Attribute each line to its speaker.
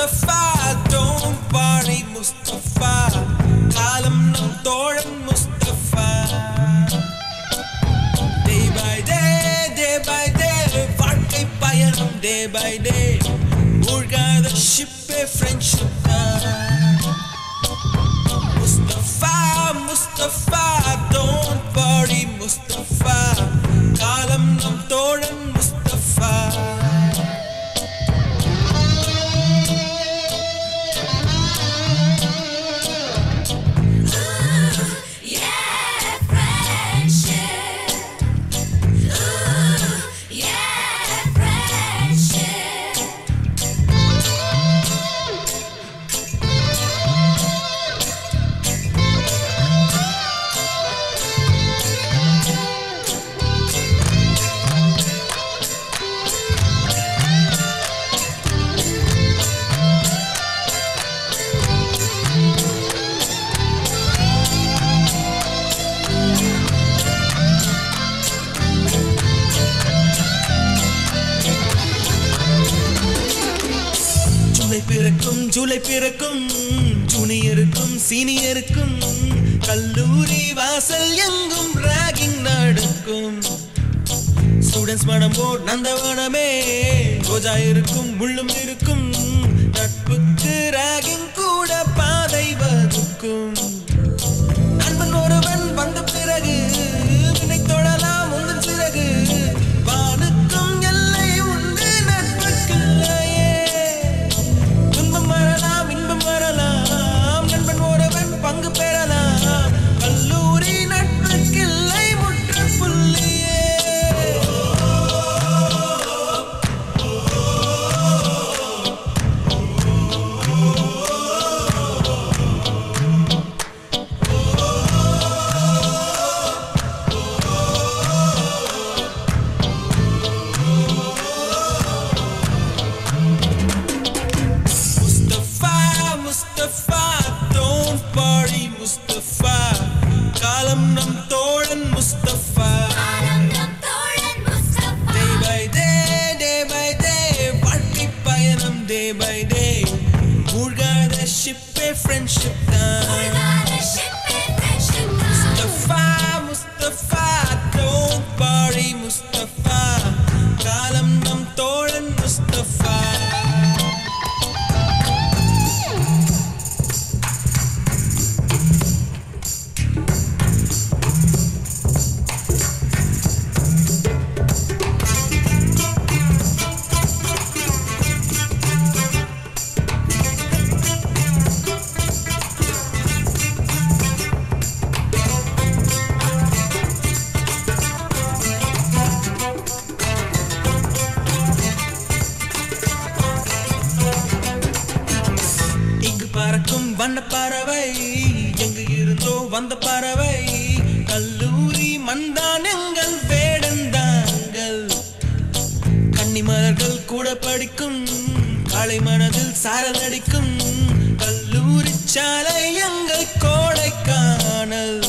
Speaker 1: Mustafa don't worry Mustafa காலம் நம் தோழன் Mustafa day by day day by day வாழ்க்கை பயணம் day by day மூழ்காத ஷிப்பே friendship Mustafa Mustafa don't worry Mustafa காலம் நம் தோழன் Mustafa
Speaker 2: Yeah, friendship. Ooh, yeah, friendship.
Speaker 1: July பிறக்கும் ஜூலை பிறக்கும் ஜூனியருக்கும் சீனியருக்கும் கல்லூரி வாசல் எங்கும் ராகிங் நடக்கும் ஸ்டூடெண்ட்ஸ் மனம் போர் நந்தவனமே ரோஜா இருக்கும் முள்ளும் இருக்கும் நட்புக்கு ராகிங் கூட பாதை வகுக்கும் நண்பன் ஒருவன் வந்த பிறகு வினை தொழலாம் உந்தன் சிறகு வானுக்கும் எல்லை உண்டு நட்புக்குள்ளையே துன்பம் வரலாம் இன்பம் வரலாம் நண்பன் ஒருவன் பங்கு பெறலாம் கல்லூரி நட்புக்கில்லை முற்றுப்புள்ளியே முஸ்தபா முஸ்தபா don't worry முஸ்தபா காலம் நம் தோழன் முஸ்தபா
Speaker 2: காலம் நம் தோழன் Mustafa.
Speaker 1: day by day day by day வாழ்க்கை பயணம் day by day மூழ்காத ஷிப்பே ஃப்ரெண்ட்ஷிப் தான்
Speaker 2: முழுகாத ship ஏ friendship தான்.
Speaker 1: முஸ்தபா முஸ்தபா don't worry முஸ்தபா காலம் நம் தோழன் முஸ்தபா இங்கு பறக்கும் வண்ண பறவை எங்கு இருந்தோ வந்த பறவை கல்லூரி மந்தான் எங்கள் வேடந்தாங்கள் கன்னிமலர்கள் கூட படிக்கும் காலை மனதில் சாரல் அடிக்கும் கல்லூரி சாலை எங்கள் கோடைக்கானல்